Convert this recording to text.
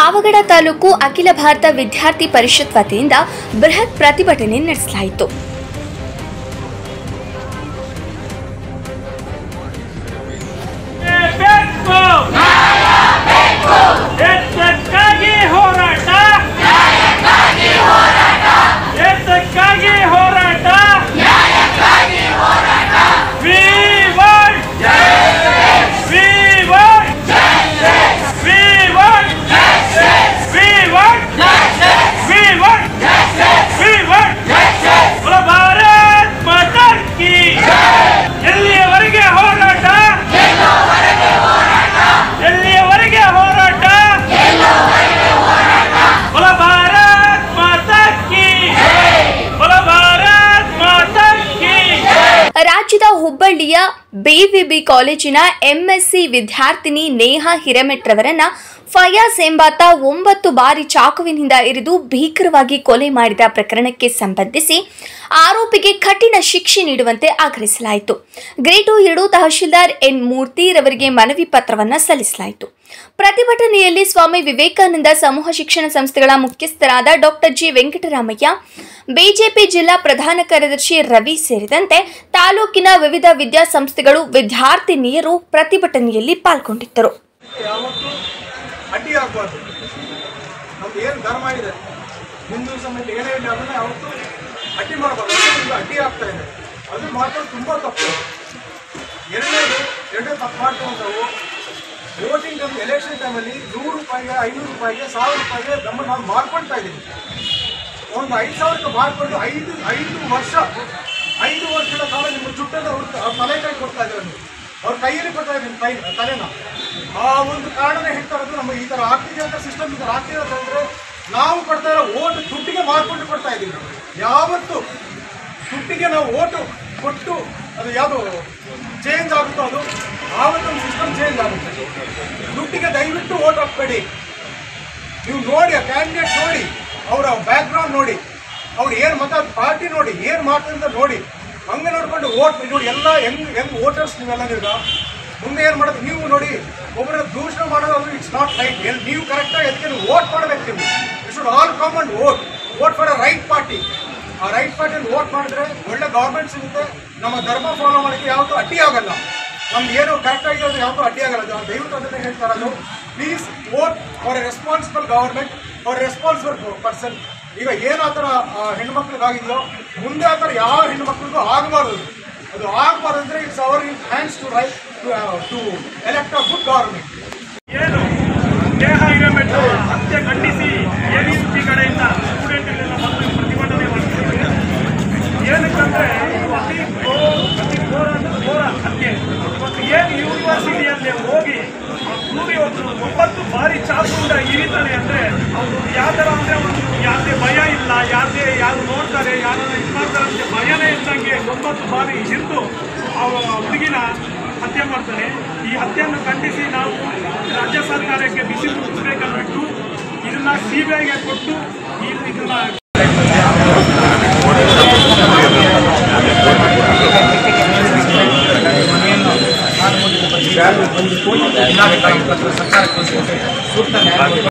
ಪಾವಗಡ ತಾಲೂಕು ಅಖಿಲ ಭಾರತ ವಿದ್ಯಾರ್ಥಿ ಪರಿಷತ್ ವತಿಯಿಂದ ಬೃಹತ್ ಪ್ರತಿಭಟನೆ ನಡೆಸಲಾಯಿತು ಬೇಕು ಎತ್ತಕ್ಕಾಗಿ ಹೋರಾಟ ಎತ್ತಕ್ಕಾಗಿ ಹೋರಾಟ We want We want We want We want We want We want बोलो भारत माता की ಎಲ್ಲಿಯವರೆಗೆ ಹೋರಾಟ ಎಲ್ಲಿಯವರೆಗೆ ಹೋರಾಟ ಬಲ ಭಾರತ್ ಮಾತಾ ಕಿ ಬಲ ಭಾರತ್ ಮಾತಾ ಕಿ ರಾಜ್ಯದ ಹುಬ್ಬಳ್ಳಿಯ ಬಿವಿಬಿ ಕಾಲೇಜಿನ ಎಂಎಸ್ಸಿ ವಿದ್ಯಾರ್ಥಿನಿ ನೇಹಾ ಹಿರೇಮೆಟ್ರವರನ್ನ ಫಯಾಜ್ ಎಂಬಾತ ಒಂಬತ್ತು ಬಾರಿ ಚಾಕುವಿನಿಂದ ಇರಿದು ಭೀಕರವಾಗಿ ಕೊಲೆ ಮಾಡಿದ ಪ್ರಕರಣಕ್ಕೆ ಸಂಬಂಧಿಸಿ ಆರೋಪಿಗೆ ಕಠಿಣ ಶಿಕ್ಷೆ ನೀಡುವಂತೆ ಆಗ್ರಹಿಸಲಾಯಿತು ಗ್ರೇಟು ಎರಡು ತಹಶೀಲ್ದಾರ್ ಎನ್ ಮೂರ್ತಿರವರಿಗೆ ಮನವಿ ಪತ್ರವನ್ನ ಸಲ್ಲಿಸಲಾಯಿತು ಪ್ರತಿಭಟನೆಯಲ್ಲಿ ಸ್ವಾಮಿ ವಿವೇಕಾನಂದ ಸಮೂಹ ಶಿಕ್ಷಣ ಸಂಸ್ಥೆಗಳ ಮುಖ್ಯಸ್ಥರಾದ ಡಾಕ್ಟರ್ ಜಿ ವೆಂಕಟರಾಮಯ್ಯ ಬಿಜೆಪಿ ಜಿಲ್ಲಾ ಪ್ರಧಾನ ಕಾರ್ಯದರ್ಶಿ ರವಿ ಸೇರಿದಂತೆ ತಾಲೂಕಿನ ವಿವಿಧ ವಿದ್ಯಾಸಂಸ್ಥೆಗಳು ವಿದ್ಯಾರ್ಥಿನಿಯರು ಪ್ರತಿಭಟನೆಯಲ್ಲಿ ಪಾಲ್ಗೊಂಡಿದ್ದರು ಯಾವತ್ತೂ ಅಡ್ಡಿ ಆಗಬಾರ್ದು ನಮ್ದು ಏನು ಧರ್ಮ ಇದೆ ಹಿಂದೂ ಸಮೇತ ಏನೇ ಇಲ್ಲ ಅದನ್ನ ಯಾವತ್ತೂ ಅಡ್ಡಿ ಮಾಡಬಾರ್ದು ಅದು ನಮ್ಗೆ ಅಡ್ಡಿ ಆಗ್ತಾ ಇದೆ ಅದು ಮಾತ್ರ ತುಂಬ ತಪ್ಪು ಎರಡನೇದು ಎರಡನೇ ತಪ್ಪು ಮಾಡ್ಕೊಂಡು ನಾವು ವೋಟಿಂಗ್ ಟೈಮ್ ಎಲೆಕ್ಷನ್ ಟೈಮಲ್ಲಿ ನೂರು ರೂಪಾಯಿಗೆ ಐನೂರು ರೂಪಾಯಿಗೆ ಸಾವಿರ ರೂಪಾಯಿಗೆ ನಮ್ಮ ನಾವು ಮಾರ್ಕೊಳ್ತಾ ಇದ್ದೀವಿ ಒಂದು ಐದು ಸಾವಿರಕ್ಕೆ ಮಾರ್ಕೊಂಡು ಐದು ಐದು ವರ್ಷ ಐದು ವರ್ಷಗಳ ಕಾಲ ನಿಮ್ಮ ಜುಟ್ಟನ್ನು ಅವ್ರ ಅವ್ರ ತಲೆ ಕೈ ಕೊಡ್ತಾ ಇದ್ದಾರೆ ನೀವು ಅವ್ರ ಕೈಯಲ್ಲಿ ಕೊಡ್ತಾ ಇದ್ದೀನಿ ಕೈ ತಲೆನ ಆ ಒಂದು ಕಾರಣನೇ ಹೇಳ್ತಾ ಇರೋದು ನಮಗೆ ಈ ಥರ ಆಗ್ತಿದೆ ಅಂತ ಸಿಸ್ಟಮ್ ಈ ಥರ ಆಗ್ತಿದೆ ಅಂತಂದರೆ ನಾವು ಕೊಡ್ತಾ ಇರೋ ಓಟ್ ದುಡ್ಡಿಗೆ ಮಾರ್ಕೊಂಡು ಕೊಡ್ತಾ ಇದ್ದೀವಿ ನಾವು ಯಾವತ್ತು ದುಡ್ಡಿಗೆ ನಾವು ಓಟು ಕೊಟ್ಟು ಅದು ಯಾವುದು ಚೇಂಜ್ ಆಗುತ್ತೋ ಅದು ಆವತ್ತೊಂದು ಸಿಸ್ಟಮ್ ಚೇಂಜ್ ಆಗುತ್ತೆ ದುಡ್ಡಿಗೆ ದಯವಿಟ್ಟು ಓಟ್ ಹಾಕ್ಬೇಡಿ ನೀವು ನೋಡಿ ಆ ಕ್ಯಾಂಡಿಡೇಟ್ ನೋಡಿ ಅವರ ಬ್ಯಾಕ್ಗ್ರೌಂಡ್ ನೋಡಿ ಅವ್ರು ಏನು ಮತ ಪಾರ್ಟಿ ನೋಡಿ ಏನು ಮಾಡ್ತಾರೆ ಅಂತ ನೋಡಿ ಹಂಗೆ ನೋಡ್ಕೊಂಡು ಓಟ್ ನೋಡಿ ಎಲ್ಲ ಹೆಂಗ್ ಹೆಂಗ್ ವೋಟರ್ಸ್ ನೀವೆಲ್ಲ ನೀವು ಮುಂದೆ ಏನು ಮಾಡೋದು ನೀವು ನೋಡಿ ಒಬ್ಬರ ದೂಷಣೆ ಮಾಡೋದು ಇಟ್ಸ್ ನಾಟ್ ರೈಟ್ ನೀವು ಕರೆಕ್ಟಾಗಿ ಅದಕ್ಕೆ ನೀವು ವೋಟ್ ಮಾಡಬೇಕು ನೀವು you should all come and vote vote for a right party ಆ ರೈಟ್ ಪಾರ್ಟಿಯಲ್ಲಿ ವೋಟ್ ಮಾಡಿದ್ರೆ ಒಳ್ಳೆ ಗೌರ್ಮೆಂಟ್ ಸಿಗುತ್ತೆ ನಮ್ಮ ಧರ್ಮ ಫಾಲೋ ಮಾಡೋಕ್ಕೆ ಯಾವುದು ಅಡ್ಡಿ ಆಗಲ್ಲ ನಮ್ಗೆ ಏನು ಕರೆಕ್ಟ್ ಆಗಿರೋದು ಯಾವುದು ಅಡ್ಡಿ ಆಗಲ್ಲ ಅದು ದಯವಿಟ್ಟು ಅದನ್ನೇ ಹೇಳ್ತಾ ಇರೋದು please vote for a responsible government for responsible person ಈಗ ಏನು ಆ ಥರ ಹೆಣ್ಮಕ್ಳಿಗಾಗಿದೆಯೋ ಮುಂದೆ ಆ ಥರ ಯಾವ ಹೆಣ್ಮಕ್ಳಿಗೂ ಆಗಬಾರ್ದು ಅದು ಆಗಬಾರ್ದು ಅಂದರೆ it's our hands to right to elect a good government ಏನು ದೇಹ ಹಿರೇಮೆಟ್ಟು ಹತ್ಯೆ ಖಂಡಿಸಿ ಎಬಿವಿಪಿ ಕಡೆಯಿಂದ ಸ್ಟೂಡೆಂಟ್ಗಳೆಲ್ಲ ಬಂದು ಪ್ರತಿಭಟನೆ ಮಾಡ್ತಿದ್ದಾರೆ ಏನಕ್ಕಂದ್ರೆ ಇದು ಅತಿ ಘೋರ ಅತಿ ಘೋರ ಅಂದ್ರೆ ಘೋರ ಹತ್ಯೆ ಇವತ್ತು ಏನು ಯೂನಿವರ್ಸಿಟಿಯಲ್ಲಿ ಹೋಗಿ ಆ ಕೂಲಿ ಒಂದು ಒಂಬತ್ತು ಬಾರಿ ಚಾಕುಂಡ ಇರಿತಾನೆ ಅಂದ್ರೆ ಅವರು ಯಾವ ಥರ ಅಂದ್ರೆ ಅವ್ರು ಯಾವುದೇ ಭಯ ಇಲ್ಲ ಯಾವುದೇ ಯಾರು ನೋಡ್ತಾರೆ ಯಾರನ್ನ ಇದು ಮಾಡ್ತಾರೆ ಅಂತ ಭಯನೇ ಇದ್ದಂಗೆ ಒಂಬತ್ತು ಬಾರಿ ಹಿಡಿದು ಆ ಹುಡುಗಿನ ಹತ್ಯೆ ಮಾಡ್ತಾನೆ ಈ ಹತ್ಯೆಯನ್ನು ಖಂಡಿಸಿ ನಾವು ರಾಜ್ಯ ಸರ್ಕಾರಕ್ಕೆ ಬಿಸಿ ಮುಟ್ಟಿಸ್ಬೇಕನ್ಬಿಟ್ಟು ಇದನ್ನ ಸಿ ಬಿ ಐಗೆ ಕೊಟ್ಟು ಈ ಇದನ್ನ ಜಿಲ್ಲಾಧಿಕಾರಿ ಸರ್ಕಾರಕ್ಕೆ ಸೂಕ್ತ ನ್ಯಾಯ